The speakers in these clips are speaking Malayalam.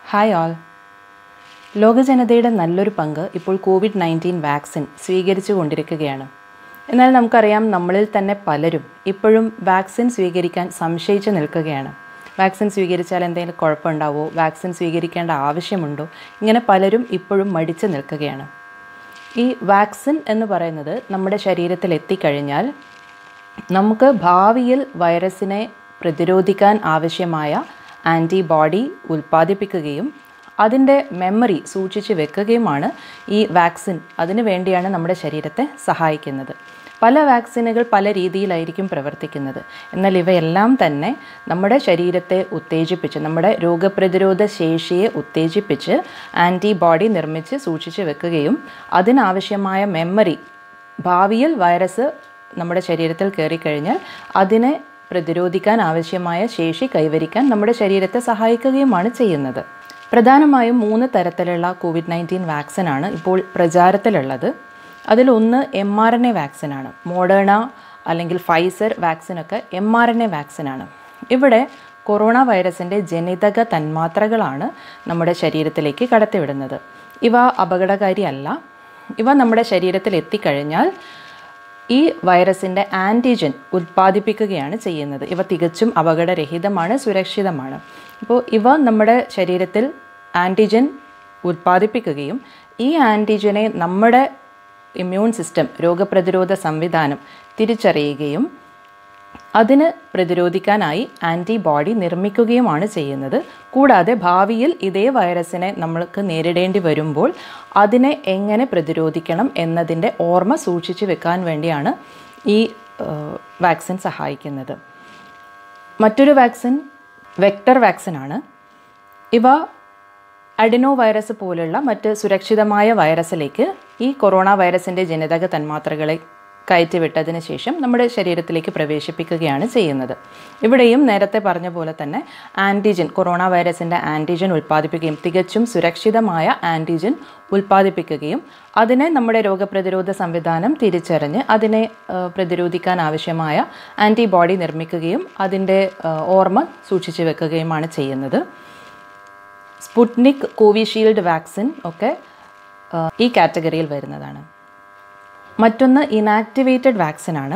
ഹായ് ഓൾ ലോകജനതയുടെ നല്ലൊരു പങ്ക് ഇപ്പോൾ കോവിഡ് നയൻറ്റീൻ വാക്സിൻ സ്വീകരിച്ചു കൊണ്ടിരിക്കുകയാണ് എന്നാൽ നമുക്കറിയാം നമ്മളിൽ തന്നെ പലരും ഇപ്പോഴും വാക്സിൻ സ്വീകരിക്കാൻ സംശയിച്ച് നിൽക്കുകയാണ് വാക്സിൻ സ്വീകരിച്ചാൽ എന്തെങ്കിലും കുഴപ്പമുണ്ടാവോ വാക്സിൻ സ്വീകരിക്കേണ്ട ആവശ്യമുണ്ടോ ഇങ്ങനെ പലരും ഇപ്പോഴും മടിച്ച് നിൽക്കുകയാണ് ഈ വാക്സിൻ എന്ന് പറയുന്നത് നമ്മുടെ ശരീരത്തിൽ എത്തിക്കഴിഞ്ഞാൽ നമുക്ക് ഭാവിയിൽ വൈറസിനെ പ്രതിരോധിക്കാൻ ആവശ്യമായ ആൻറ്റിബോഡി ഉൽപ്പാദിപ്പിക്കുകയും അതിൻ്റെ മെമ്മറി സൂക്ഷിച്ച് വെക്കുകയുമാണ് ഈ വാക്സിൻ അതിനു വേണ്ടിയാണ് നമ്മുടെ ശരീരത്തെ സഹായിക്കുന്നത് പല വാക്സിനുകൾ പല രീതിയിലായിരിക്കും പ്രവർത്തിക്കുന്നത് എന്നാൽ ഇവയെല്ലാം തന്നെ നമ്മുടെ ശരീരത്തെ ഉത്തേജിപ്പിച്ച് നമ്മുടെ രോഗപ്രതിരോധ ശേഷിയെ ഉത്തേജിപ്പിച്ച് ആൻറ്റിബോഡി നിർമ്മിച്ച് സൂക്ഷിച്ച് വെക്കുകയും അതിനാവശ്യമായ മെമ്മറി ഭാവിയിൽ വൈറസ് നമ്മുടെ ശരീരത്തിൽ കയറിക്കഴിഞ്ഞാൽ അതിനെ പ്രതിരോധിക്കാൻ ആവശ്യമായ ശേഷി കൈവരിക്കാൻ നമ്മുടെ ശരീരത്തെ സഹായിക്കുകയുമാണ് ചെയ്യുന്നത് പ്രധാനമായും മൂന്ന് തരത്തിലുള്ള കോവിഡ് നയൻറ്റീൻ വാക്സിനാണ് ഇപ്പോൾ പ്രചാരത്തിലുള്ളത് അതിലൊന്ന് എം ആർ എൻ എ വാക്സിനാണ് മോഡേണ അല്ലെങ്കിൽ ഫൈസർ വാക്സിനൊക്കെ എം ആർ എൻ എ വാക്സിനാണ് ഇവിടെ കൊറോണ വൈറസിൻ്റെ ജനിതക തന്മാത്രകളാണ് നമ്മുടെ ശരീരത്തിലേക്ക് കടത്തിവിടുന്നത് ഇവ അപകടകാരിയല്ല ഇവ നമ്മുടെ ശരീരത്തിൽ എത്തിക്കഴിഞ്ഞാൽ ഈ വൈറസിൻ്റെ ആൻറ്റിജൻ ഉൽപ്പാദിപ്പിക്കുകയാണ് ചെയ്യുന്നത് ഇവ തികച്ചും അപകടരഹിതമാണ് സുരക്ഷിതമാണ് അപ്പോൾ ഇവ നമ്മുടെ ശരീരത്തിൽ ആൻറ്റിജൻ ഉൽപ്പാദിപ്പിക്കുകയും ഈ ആൻറ്റിജനെ നമ്മുടെ ഇമ്മ്യൂൺ സിസ്റ്റം രോഗപ്രതിരോധ സംവിധാനം തിരിച്ചറിയുകയും അതിന് പ്രതിരോധിക്കാനായി ആൻറ്റിബോഡി നിർമ്മിക്കുകയുമാണ് ചെയ്യുന്നത് കൂടാതെ ഭാവിയിൽ ഇതേ വൈറസിനെ നമ്മൾക്ക് നേരിടേണ്ടി വരുമ്പോൾ അതിനെ എങ്ങനെ പ്രതിരോധിക്കണം എന്നതിൻ്റെ ഓർമ്മ സൂക്ഷിച്ചു വെക്കാൻ വേണ്ടിയാണ് ഈ വാക്സിൻ സഹായിക്കുന്നത് മറ്റൊരു വാക്സിൻ വെക്ടർ വാക്സിനാണ് ഇവ അഡിനോ വൈറസ് പോലുള്ള മറ്റ് സുരക്ഷിതമായ വൈറസിലേക്ക് ഈ കൊറോണ വൈറസിൻ്റെ ജനിതക തന്മാത്രകളെ കയറ്റിവിട്ടതിന് ശേഷം നമ്മുടെ ശരീരത്തിലേക്ക് പ്രവേശിപ്പിക്കുകയാണ് ചെയ്യുന്നത് ഇവിടെയും നേരത്തെ പറഞ്ഞ പോലെ തന്നെ ആൻറ്റിജൻ കൊറോണ വൈറസിൻ്റെ ആൻറ്റിജൻ ഉൽപ്പാദിപ്പിക്കുകയും തികച്ചും സുരക്ഷിതമായ ആൻറ്റിജൻ ഉൽപ്പാദിപ്പിക്കുകയും അതിനെ നമ്മുടെ രോഗപ്രതിരോധ സംവിധാനം തിരിച്ചറിഞ്ഞ് അതിനെ പ്രതിരോധിക്കാൻ ആവശ്യമായ ആൻറ്റിബോഡി നിർമ്മിക്കുകയും അതിൻ്റെ ഓർമ്മ സൂക്ഷിച്ചു വെക്കുകയുമാണ് ചെയ്യുന്നത് സ്പുട്നിക് കോവിഷീൽഡ് വാക്സിൻ ഒക്കെ ഈ കാറ്റഗറിയിൽ വരുന്നതാണ് മറ്റൊന്ന് ഇനാക്ടിവേറ്റഡ് വാക്സിനാണ്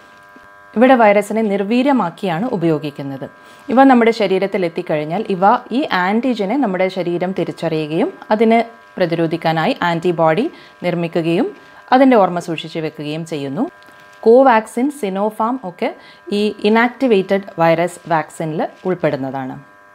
ഇവിടെ വൈറസിനെ നിർവീര്യമാക്കിയാണ് ഉപയോഗിക്കുന്നത് ഇവ നമ്മുടെ ശരീരത്തിൽ എത്തിക്കഴിഞ്ഞാൽ ഇവ ഈ ആൻറ്റിജനെ നമ്മുടെ ശരീരം തിരിച്ചറിയുകയും അതിനെ പ്രതിരോധിക്കാനായി ആൻറ്റിബോഡി നിർമ്മിക്കുകയും അതിൻ്റെ ഓർമ്മ സൂക്ഷിച്ചു വെക്കുകയും ചെയ്യുന്നു കോവാക്സിൻ സിനോഫാം ഒക്കെ ഈ ഇനാക്ടിവേറ്റഡ് വൈറസ് വാക്സിനിൽ ഉൾപ്പെടുന്നതാണ്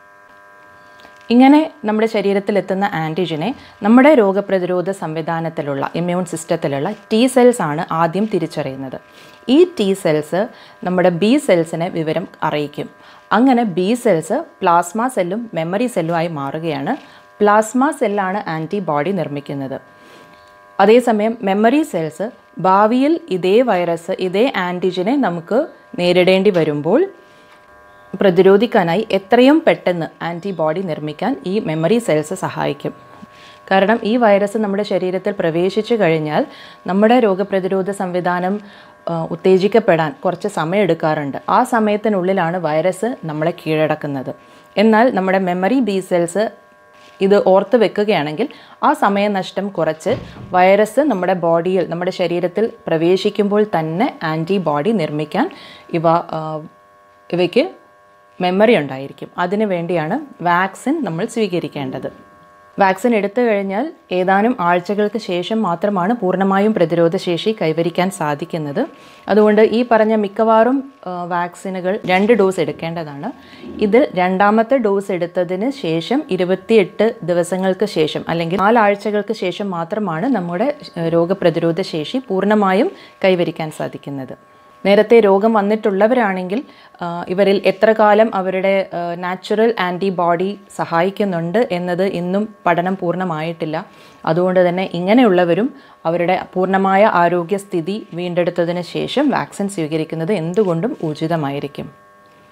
ഇങ്ങനെ നമ്മുടെ ശരീരത്തിലെത്തുന്ന ആൻറ്റിജനെ നമ്മുടെ രോഗപ്രതിരോധ സംവിധാനത്തിലുള്ള ഇമ്മ്യൂൺ സിസ്റ്റത്തിലുള്ള ടി സെൽസ് ആണ് ആദ്യം തിരിച്ചറിയുന്നത് ഈ ടി സെൽസ് നമ്മുടെ ബി സെൽസിനെ വിവരം അറിയിക്കും അങ്ങനെ ബി സെൽസ് പ്ലാസ്മ സെല്ലും മെമ്മറി സെല്ലുമായി മാറുകയാണ് പ്ലാസ്മ സെല്ലാണ് ആൻറ്റിബോഡി നിർമ്മിക്കുന്നത് അതേസമയം മെമ്മറി സെൽസ് ഭാവിയിൽ ഇതേ വൈറസ് ഇതേ ആൻറ്റിജനെ നമുക്ക് നേരിടേണ്ടി വരുമ്പോൾ പ്രതിരോധിക്കാനായി എത്രയും പെട്ടെന്ന് ആൻറ്റിബോഡി നിർമ്മിക്കാൻ ഈ മെമ്മറി സെൽസ് സഹായിക്കും കാരണം ഈ വൈറസ് നമ്മുടെ ശരീരത്തിൽ പ്രവേശിച്ചു കഴിഞ്ഞാൽ നമ്മുടെ രോഗപ്രതിരോധ സംവിധാനം ഉത്തേജിക്കപ്പെടാൻ കുറച്ച് സമയം എടുക്കാറുണ്ട് ആ സമയത്തിനുള്ളിലാണ് വൈറസ് നമ്മളെ കീഴടക്കുന്നത് എന്നാൽ നമ്മുടെ മെമ്മറി ബി സെൽസ് ഇത് ഓർത്ത് വെക്കുകയാണെങ്കിൽ ആ സമയനഷ്ടം കുറച്ച് വൈറസ് നമ്മുടെ ബോഡിയിൽ നമ്മുടെ ശരീരത്തിൽ പ്രവേശിക്കുമ്പോൾ തന്നെ ആൻറ്റിബോഡി നിർമ്മിക്കാൻ ഇവ ഇവയ്ക്ക് മെമ്മറി ഉണ്ടായിരിക്കും അതിനു വേണ്ടിയാണ് വാക്സിൻ നമ്മൾ സ്വീകരിക്കേണ്ടത് വാക്സിൻ എടുത്തു കഴിഞ്ഞാൽ ഏതാനും ആഴ്ചകൾക്ക് ശേഷം മാത്രമാണ് പൂർണ്ണമായും പ്രതിരോധശേഷി കൈവരിക്കാൻ സാധിക്കുന്നത് അതുകൊണ്ട് ഈ പറഞ്ഞ മിക്കവാറും വാക്സിനുകൾ രണ്ട് ഡോസ് എടുക്കേണ്ടതാണ് ഇതിൽ രണ്ടാമത്തെ ഡോസ് എടുത്തതിന് ശേഷം ഇരുപത്തിയെട്ട് ദിവസങ്ങൾക്ക് ശേഷം അല്ലെങ്കിൽ നാലാഴ്ചകൾക്ക് ശേഷം മാത്രമാണ് നമ്മുടെ രോഗപ്രതിരോധ ശേഷി പൂർണ്ണമായും കൈവരിക്കാൻ സാധിക്കുന്നത് നേരത്തെ രോഗം വന്നിട്ടുള്ളവരാണെങ്കിൽ ഇവരിൽ എത്ര കാലം അവരുടെ നാച്ചുറൽ ആൻറ്റിബോഡി സഹായിക്കുന്നുണ്ട് എന്നത് ഇന്നും പഠനം പൂർണ്ണമായിട്ടില്ല അതുകൊണ്ട് തന്നെ ഇങ്ങനെയുള്ളവരും അവരുടെ പൂർണ്ണമായ ആരോഗ്യസ്ഥിതി വീണ്ടെടുത്തതിന് ശേഷം വാക്സിൻ സ്വീകരിക്കുന്നത് എന്തുകൊണ്ടും ഉചിതമായിരിക്കും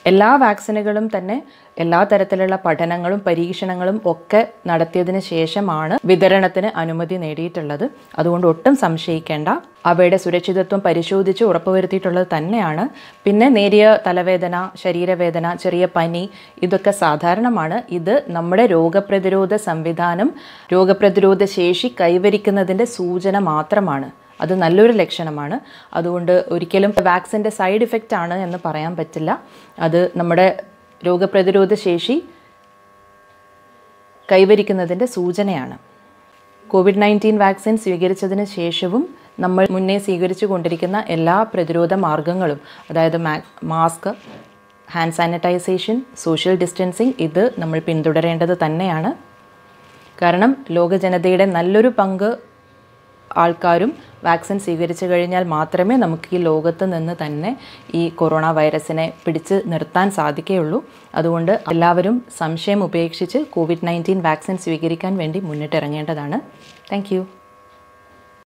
എല്ലാ വാക്സിനുകളും തന്നെ എല്ലാ തരത്തിലുള്ള പഠനങ്ങളും പരീക്ഷണങ്ങളും ഒക്കെ നടത്തിയതിന് ശേഷമാണ് വിതരണത്തിന് അനുമതി നേടിയിട്ടുള്ളത് അതുകൊണ്ട് ഒട്ടും സംശയിക്കേണ്ട അവയുടെ സുരക്ഷിതത്വം പരിശോധിച്ച് ഉറപ്പുവരുത്തിയിട്ടുള്ളത് തന്നെയാണ് പിന്നെ നേരിയ തലവേദന ശരീരവേദന ചെറിയ പനി ഇതൊക്കെ സാധാരണമാണ് ഇത് നമ്മുടെ രോഗപ്രതിരോധ സംവിധാനം രോഗപ്രതിരോധ ശേഷി കൈവരിക്കുന്നതിൻ്റെ സൂചന മാത്രമാണ് അത് നല്ലൊരു ലക്ഷണമാണ് അതുകൊണ്ട് ഒരിക്കലും വാക്സിൻ്റെ സൈഡ് ഇഫക്റ്റ് ആണ് എന്ന് പറയാൻ പറ്റില്ല അത് നമ്മുടെ രോഗപ്രതിരോധ ശേഷി കൈവരിക്കുന്നതിൻ്റെ സൂചനയാണ് കോവിഡ് നയൻറ്റീൻ വാക്സിൻ സ്വീകരിച്ചതിന് ശേഷവും നമ്മൾ മുന്നേ സ്വീകരിച്ചു കൊണ്ടിരിക്കുന്ന എല്ലാ പ്രതിരോധ മാർഗങ്ങളും അതായത് mask hand sanitisation social distancing ഇത് നമ്മൾ പിന്തുടരേണ്ടത് തന്നെയാണ് കാരണം ലോക ജനതയുടെ നല്ലൊരു പങ്ക് ആൾക്കാരും വാക്സിൻ സ്വീകരിച്ചു കഴിഞ്ഞാൽ മാത്രമേ നമുക്ക് ഈ ലോകത്ത് നിന്ന് തന്നെ ഈ കൊറോണ വൈറസിനെ പിടിച്ച് നിർത്താൻ സാധിക്കുകയുള്ളൂ അതുകൊണ്ട് എല്ലാവരും സംശയം ഉപേക്ഷിച്ച് കോവിഡ് നയൻറ്റീൻ വാക്സിൻ സ്വീകരിക്കാൻ വേണ്ടി മുന്നിട്ടിറങ്ങേണ്ടതാണ് താങ്ക്